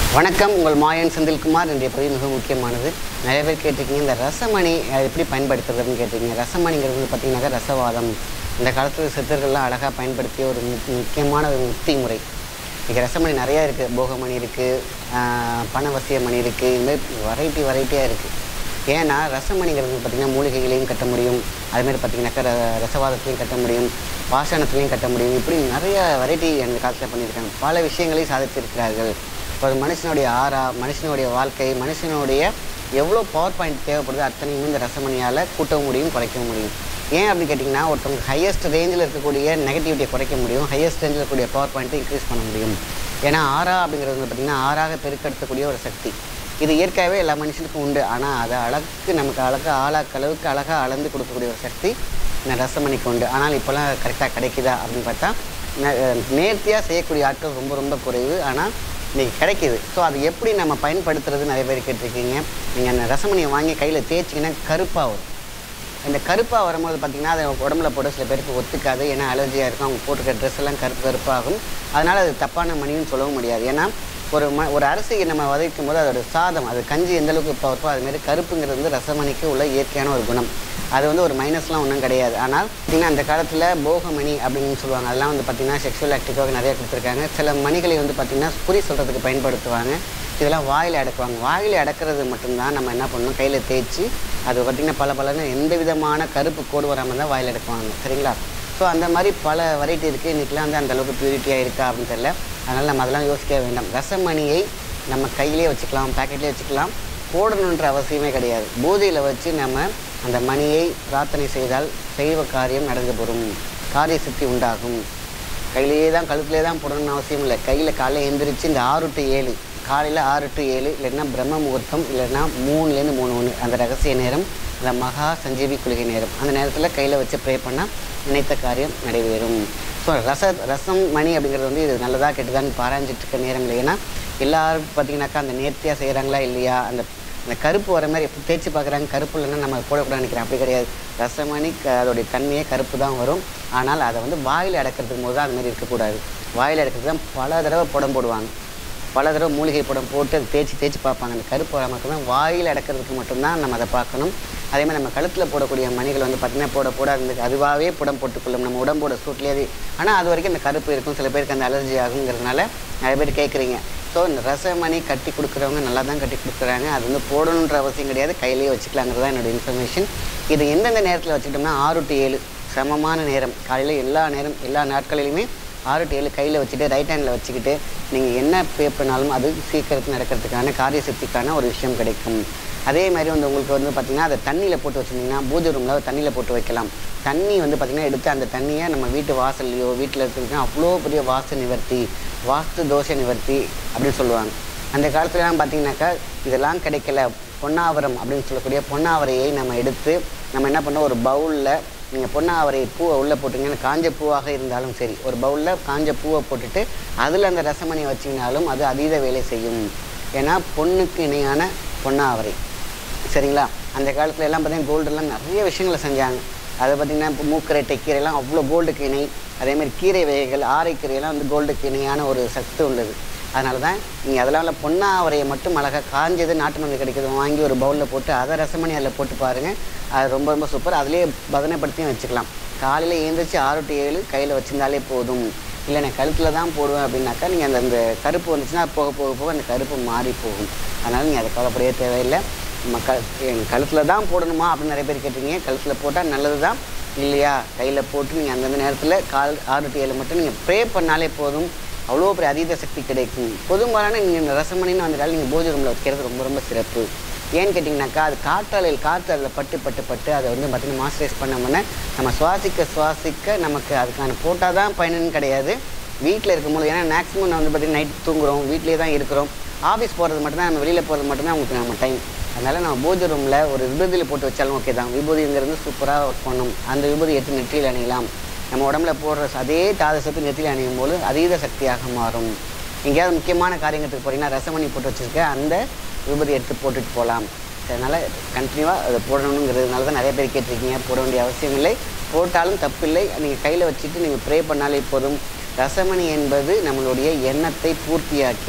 வணக்கம் உங்கள் மாயன் செந்தில்குமார் இன்றைய பதிவு மிக முக்கியமானது நிறைய பேர் கேட்டிருக்கீங்க இந்த ரசமணி அது எப்படி பயன்படுத்துறதுன்னு கேட்டிருக்கீங்க ரசமணிங்கிறது வந்து பார்த்தீங்கன்னாக்கா ரசவாதம் இந்த காலத்தில் சித்தர்கள்லாம் அழகாக பயன்படுத்திய ஒரு முக்- முக்கியமான ஒரு முக்தி முறை இன்றைக்கி ரசமணி நிறையா இருக்குது போகமணி இருக்குது பணவசிய மணி இருக்குது இதுமாதிரி வெரைட்டி வெரைட்டியாக இருக்குது ஏன்னா ரசமணிங்கிறது பார்த்திங்கன்னா மூலிகைகளையும் கட்ட முடியும் அதுமாரி பார்த்திங்கனாக்கா ர ரசவாதத்தையும் கட்ட முடியும் பாஷாணத்துலையும் கட்ட முடியும் இப்படி நிறைய வெரைட்டி அந்த காலத்தில் பண்ணியிருக்காங்க பல விஷயங்களை சாதித்திருக்கிறார்கள் ஒரு மனுஷனுடைய ஆறா மனுஷனுடைய வாழ்க்கை மனுஷனுடைய எவ்வளோ பவர் பாயிண்ட் தேவைப்படுதோ அத்தனையும் இந்த ரசமணியால் கூட்டவும் முடியும் குறைக்கவும் முடியும் ஏன் அப்படின்னு கேட்டிங்கன்னா ஒருத்தவங்க ஹையஸ்ட் ரேஞ்சில் இருக்கக்கூடிய நெகட்டிவிட்டியை குறைக்க முடியும் ஹையஸ்ட் ரேஞ்சில் இருக்கக்கூடிய பவர் பாயிண்ட்டை இன்க்ரீஸ் பண்ண முடியும் ஏன்னா ஆறா அப்படிங்கிறது வந்து பார்த்திங்கன்னா ஆறாக பெருக்கெடுக்கக்கூடிய ஒரு சக்தி இது இயற்கையாகவே எல்லா மனுஷனுக்கும் உண்டு ஆனால் அதை அழகு நமக்கு அழகாக ஆளாக்க அளவுக்கு அழகாக அளந்து கொடுக்கக்கூடிய ஒரு சக்தி இந்த ரசமணிக்கு உண்டு ஆனால் இப்போல்லாம் கரெக்டாக கிடைக்குதா அப்படின்னு பார்த்தா நேர்த்தியாக செய்யக்கூடிய ஆட்கள் ரொம்ப ரொம்ப குறைவு ஆனால் இன்றைக்கி கிடைக்கிது ஸோ அது எப்படி நம்ம பயன்படுத்துறது நிறைய பேர் கேட்டிருக்கீங்க நீங்கள் அந்த ரசமணியை வாங்கி கையில் தேய்ச்சிங்கன்னா கருப்பாக வரும் இந்த கருப்பாக வரும்போது பார்த்திங்கன்னா அது உடம்புல போட சில பேருக்கு ஒத்துக்காது ஏன்னா அலர்ஜியாக இருக்கும் அவங்க போட்டுக்கிற ட்ரெஸ் எல்லாம் கருப்பு கருப்பாகும் அதனால் அது தப்பான மணின்னு சொல்லவும் முடியாது ஏன்னா ஒரு ம ஒரு அரிசியை நம்ம வதக்கும் போது அதோட சாதம் அது கஞ்சி எந்த அளவுக்கு பவர்ஃபோ அதுமாரி கருப்புங்கிறது வந்து ரசமணிக்கு உள்ள இயற்கையான ஒரு குணம் அது வந்து ஒரு மைனஸ்லாம் ஒன்றும் கிடையாது ஆனால் பார்த்திங்கன்னா அந்த காலத்தில் போகமணி அப்படின்னு சொல்லுவாங்க அதெல்லாம் வந்து பார்த்திங்கன்னா செக்ஷுவல் ஆக்டிவாக நிறைய கொடுத்துருக்காங்க சில மணிகளை வந்து பார்த்திங்கன்னா குறி சொல்கிறதுக்கு பயன்படுத்துவாங்க இதெல்லாம் வாயில் அடக்குவாங்க வாயில் அடக்கிறது மட்டும்தான் நம்ம என்ன பண்ணணும் கையில் தேய்ச்சி அது பார்த்திங்கன்னா பல பலன்னு எந்த விதமான கருப்பு கோடு வராமல் தான் வாயில் அடக்குவாங்க சரிங்களா ஸோ அந்த மாதிரி பல வெரைட்டி இருக்குது இன்றைக்கெலாம் வந்து அந்த அளவுக்கு பியூரிட்டியாக இருக்கா அப்படின்னு தெரியல அதனால் நம்ம அதெல்லாம் யோசிக்க வேண்டாம் ரசமணியை நம்ம கையிலே வச்சுக்கலாம் பேக்கெட்லேயே வச்சுக்கலாம் போடணுன்ற அவசியமே கிடையாது பூஜையில் வச்சு நம்ம அந்த மணியை பிரார்த்தனை செய்தால் செய்வ காரியம் நடந்து பெறும் காரிய சித்தி உண்டாகும் கையிலேயே தான் கழுத்துலேயே தான் போடணும்னு அவசியம் இல்லை கையில் காலையில் எந்திரிச்சு இந்த ஆறு டு ஏழு காலையில் ஆறு டு ஏழு இல்லைன்னா பிரம்ம முகூர்த்தம் இல்லைன்னா மூணுலேருந்து மூணு ஒன்று அந்த ரகசிய நேரம் அந்த மகா சஞ்சீவி குளிகை நேரம் அந்த நேரத்தில் கையில் வச்சு ப்ரே பண்ணால் நினைத்த காரியம் நடைபெறும் ஸோ ரச ரசம் மணி அப்படிங்கிறது வந்து இது நல்லதாக கெட்டுதான்னு பாராஞ்சிட்டு இருக்க நேரங்கள் ஏன்னா எல்லாரும் பார்த்தீங்கன்னாக்கா அந்த நேர்த்தியாக செய்கிறாங்களா இல்லையா அந்த அந்த கருப்பு வர மாதிரி எப்படி தேய்ச்சி பார்க்குறாங்க கருப்பு இல்லைன்னா நம்ம போடக்கூடாது நினைக்கிறேன் அப்படி கிடையாது ரசமணி க அதோடைய தன்மையே கருப்பு தான் வரும் ஆனால் அதை வந்து வாயில் அடக்கிறதுக்கு போது தான் அது மாதிரி இருக்கக்கூடாது வாயில் அடக்கிறது தான் பல தடவை புடம் போடுவாங்க பல தடவை மூலிகை புடம் போட்டு அதை தேய்ச்சி தேய்ச்சி பார்ப்பாங்க அந்த கருப்பு வர மட்டும்தான் வாயில் அடக்கிறதுக்கு மட்டும்தான் நம்ம அதை பார்க்கணும் அதே மாதிரி நம்ம கழுத்தில் போடக்கூடிய மணிகள் வந்து பார்த்திங்கன்னா போட போட அந்த அதுவாகவே புடம் போட்டுக்கொள்ளும் நம்ம உடம்போட சூட்லேயே அது ஆனால் அது வரைக்கும் அந்த கருப்பு இருக்கும் சில பேருக்கு அந்த அலர்ஜி ஆகுங்கிறதுனால நிறைய பேர் கேட்குறீங்க ஸோ இந்த ரசமணி கட்டி கொடுக்குறவங்க நல்லா தான் கட்டி கொடுக்குறாங்க அது வந்து போடணுன்ற அவசியம் கிடையாது கையிலேயே வச்சுக்கலாங்கிறது தான் என்னோட இன்ஃபர்மேஷன் இது எந்தெந்த நேரத்தில் வச்சுக்கிட்டோம்னா ஆறு டு ஏழு சமமான நேரம் காலையில் எல்லா நேரம் எல்லா நாட்களிலுமே ஆறு டு ஏழு கையில் வச்சுட்டு ரைட் ஹேண்டில் வச்சுக்கிட்டு நீங்கள் என்ன பே பண்ணாலும் அது சீக்கிரத்தில் நடக்கிறதுக்கான காரிய சக்திக்கான ஒரு விஷயம் கிடைக்கும் அதே மாதிரி வந்து உங்களுக்கு வந்து பார்த்திங்கன்னா அதை தண்ணியில் போட்டு வச்சுருந்தீங்கன்னா பூஜை ரூமில் தண்ணியில் போட்டு வைக்கலாம் தண்ணி வந்து பார்த்திங்கன்னா எடுத்து அந்த தண்ணியை நம்ம வீட்டு வாசல்லையோ வீட்டில் இருக்கிறதுனா அவ்வளோ பெரிய வாஸ்து நிவர்த்தி வாஸ்து தோஷ நிவர்த்தி அப்படின்னு சொல்லுவாங்க அந்த காலத்துலலாம் பார்த்தீங்கன்னாக்கா இதெல்லாம் கிடைக்கல பொன்னாவரம் அப்படின்னு சொல்லக்கூடிய பொன்னாவரையை நம்ம எடுத்து நம்ம என்ன பண்ணோம் ஒரு பவுலில் நீங்கள் பொன்னாவரை பூவை உள்ளே போட்டிங்கன்னா காஞ்ச பூவாக இருந்தாலும் சரி ஒரு பவுலில் காஞ்ச பூவை போட்டுட்டு அதில் அந்த ரசமணியை வச்சிங்கனாலும் அது அதீத வேலை செய்யும் ஏன்னா பொண்ணுக்கு இணையான பொன்னாவரை சரிங்களா அந்த காலத்துல எல்லாம் பார்த்தீங்கன்னா கோல்டெல்லாம் நிறைய விஷயங்களை செஞ்சாங்க அதை பார்த்தீங்கன்னா இப்போ மூக்கரட்டை கீரைலாம் அவ்வளோ கோல்டுக்கு இணை அதேமாதிரி கீரை வகைகள் ஆரைக்கீரையெல்லாம் வந்து கோல்டுக்கு இணையான ஒரு சத்து உள்ளது அதனால தான் நீங்கள் அதெல்லாம் இல்லை பொன்னாவரையை மட்டும் அழகாக காஞ்சது நாட்டு மருந்து கிடைக்குது வாங்கி ஒரு பவுலில் போட்டு அதை ரசமணி அதில் போட்டு பாருங்கள் அது ரொம்ப ரொம்ப சூப்பர் அதிலே பதனைப்படுத்தியும் வச்சுக்கலாம் காலையில் எழுந்திரிச்சு ஆறு டு ஏழு கையில் வச்சிருந்தாலே போதும் இல்லை நான் கழுத்தில் தான் போடுவேன் அப்படின்னாக்கா நீங்கள் அந்த அந்த கருப்பு வந்துச்சுன்னா போக போக போக அந்த கருப்பு மாறி போகும் அதனால் நீங்கள் அதை கவலைப்படவே தேவையில்லை நம்ம க கழுத்தில் தான் போடணுமா அப்படின்னு நிறைய பேர் கேட்டிருக்கீங்க கழுத்தில் போட்டால் நல்லது தான் இல்லையா கையில் போட்டு நீங்கள் அந்தந்த நேரத்தில் கால் ஆறு டு ஏழு மட்டும் நீங்கள் ப்ரே பண்ணாலே போதும் அவ்வளோ பெரிய அதீத சக்தி கிடைக்கும் பொதும்பாலான நீங்கள் இந்த ரசமணின்னு வந்துட்டாலும் நீங்கள் பூஜை ரூமில் வைக்கிறது ரொம்ப ரொம்ப சிறப்பு ஏன்னு கேட்டிங்கனாக்கா அது காற்றாலையில் காற்று அதில் பட்டு பட்டு பட்டு அதை வந்து பார்த்திங்கன்னா மாஸ்டரைஸ் பண்ண முன்னே நம்ம சுவாசிக்க சுவாசிக்க நமக்கு அதுக்கான போட்டால் தான் பயனுன்னு கிடையாது வீட்டில் இருக்கும்போது ஏன்னா மேக்ஸிமம் நான் வந்து பார்த்திங்கன்னா நைட் தூங்குறோம் வீட்டிலே தான் இருக்கிறோம் ஆஃபீஸ் போகிறது மட்டும்தான் நம்ம வெளியில் போகிறது மட்டும்தான் உங்களுக்கு நம்ம டைம் அதனால் நம்ம பூஜை ரூமில் ஒரு விபூதியில் போட்டு வச்சாலும் ஓகே தான் விபூதிங்கிறது சூப்பராக ஒர்க் பண்ணும் அந்த விபூதி எடுத்து நெற்றியில் அணியலாம் நம்ம உடம்புல போடுற அதே தாதசத்து நெற்றியில் அணியும் போது அதீத சக்தியாக மாறும் எங்கேயாவது முக்கியமான காரியத்துக்கு போகிறீங்கன்னா ரசமணி போட்டு வச்சுருக்க அந்த விபூதி எடுத்து போட்டுட்டு போகலாம் அதனால் கண்டினியூவாக அதை போடணுங்கிறதுனால தான் நிறைய பேர் கேட்டிருக்கீங்க போட வேண்டிய அவசியம் இல்லை போட்டாலும் தப்பில்லை நீங்கள் கையில் வச்சுட்டு நீங்கள் ப்ரே பண்ணாலே போதும் ரசமணி என்பது நம்மளுடைய எண்ணத்தை பூர்த்தியாக்கி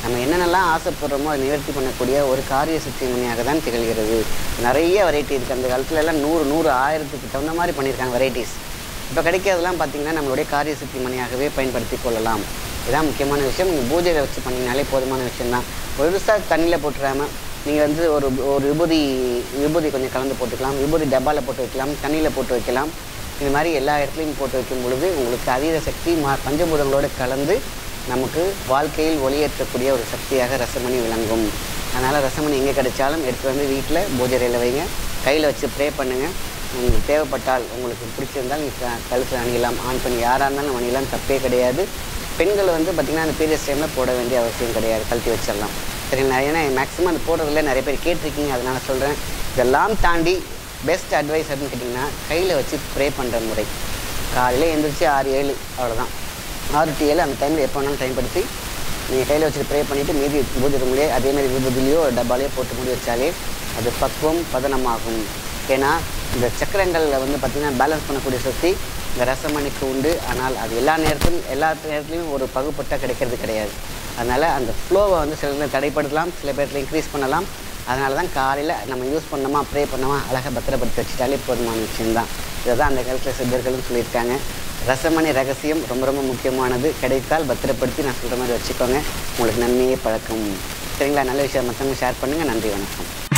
நம்ம என்னென்னலாம் ஆசைப்படுறோமோ அதை நிவர்த்தி பண்ணக்கூடிய ஒரு காரிய சித்தி மணியாக தான் திகழ்கிறது நிறைய வெரைட்டி இருக்குது அந்த காலத்துல எல்லாம் நூறு நூறு ஆயிரத்துக்கு தகுந்த மாதிரி பண்ணியிருக்காங்க வெரைட்டிஸ் இப்போ கிடைக்கிறதெல்லாம் பார்த்தீங்கன்னா நம்மளுடைய காரிய சித்தி மணியாகவே பயன்படுத்தி கொள்ளலாம் இதான் முக்கியமான விஷயம் நீங்கள் பூஜையில் வச்சு பண்ணிங்கனாலே போதுமான விஷயம்தான் பெருசாக தண்ணியில் போட்டுறாம நீங்கள் வந்து ஒரு ஒரு விபூதி விபூதி கொஞ்சம் கலந்து போட்டுக்கலாம் விபூதி டப்பாவில் போட்டு வைக்கலாம் தண்ணியில் போட்டு வைக்கலாம் இது மாதிரி எல்லா இடத்துலையும் போட்டு வைக்கும் பொழுது உங்களுக்கு அதீத சக்தி மா பஞ்சபூதங்களோடு கலந்து நமக்கு வாழ்க்கையில் ஒளியேற்றக்கூடிய ஒரு சக்தியாக ரசமணி விளங்கும் அதனால் ரசமணி எங்கே கிடைச்சாலும் எடுத்து வந்து வீட்டில் பூஜை அறையில் வைங்க கையில் வச்சு ப்ரே பண்ணுங்கள் உங்களுக்கு தேவைப்பட்டால் உங்களுக்கு பிடிச்சிருந்தால் நீங்கள் கழுத்தில் அணியலாம் ஆண் பெண் யாராக இருந்தாலும் அணியலாம் தப்பே கிடையாது பெண்கள் வந்து பார்த்திங்கன்னா அந்த பீரியட்ஸ் டைமில் போட வேண்டிய அவசியம் கிடையாது கழட்டி வச்சிடலாம் சரிங்களா ஏன்னா மேக்ஸிமம் அது போடுறதுல நிறைய பேர் கேட்டிருக்கீங்க அதனால் சொல்கிறேன் இதெல்லாம் தாண்டி பெஸ்ட் அட்வைஸ் அப்படின்னு கேட்டிங்கன்னா கையில் வச்சு ப்ரே பண்ணுற முறை காலையில் எழுந்திரிச்சு ஆறு ஏழு அவ்வளோதான் ஆறு டு ஏழு அந்த டைமில் எப்போ வேணாலும் பயன்படுத்தி நீங்கள் கையில் வச்சுட்டு ப்ரே பண்ணிவிட்டு மீதி பூஜை ரூம்லேயே அதேமாதிரி விபூதிலையோ டப்பாலையோ போட்டு மூடி வச்சாலே அது பக்குவம் பதனமாகும் ஏன்னா இந்த சக்கரங்களில் வந்து பார்த்திங்கன்னா பேலன்ஸ் பண்ணக்கூடிய சக்தி இந்த ரசமணிக்கு உண்டு ஆனால் அது எல்லா நேரத்திலும் எல்லா நேரத்துலையும் ஒரு பகுப்பட்டாக கிடைக்கிறது கிடையாது அதனால் அந்த ஃப்ளோவை வந்து சில நேரம் தடைப்படுத்தலாம் சில பேர்த்துல இன்க்ரீஸ் பண்ணலாம் அதனால தான் காலையில் நம்ம யூஸ் பண்ணோமா ப்ரே பண்ணோமா அழகாக பத்திரப்படுத்தி வச்சுட்டாலே போதுமான விஷயம்தான் இதை தான் அந்த காலத்தில் சித்தர்களும் சொல்லியிருக்காங்க ரசமணி ரகசியம் ரொம்ப ரொம்ப முக்கியமானது கிடைத்தால் பத்திரப்படுத்தி நான் சொல்கிற மாதிரி வச்சுக்கோங்க உங்களுக்கு நன்மையே பழக்கம் சரிங்களா நல்ல விஷயம் மற்றவங்க ஷேர் பண்ணுங்கள் நன்றி வணக்கம்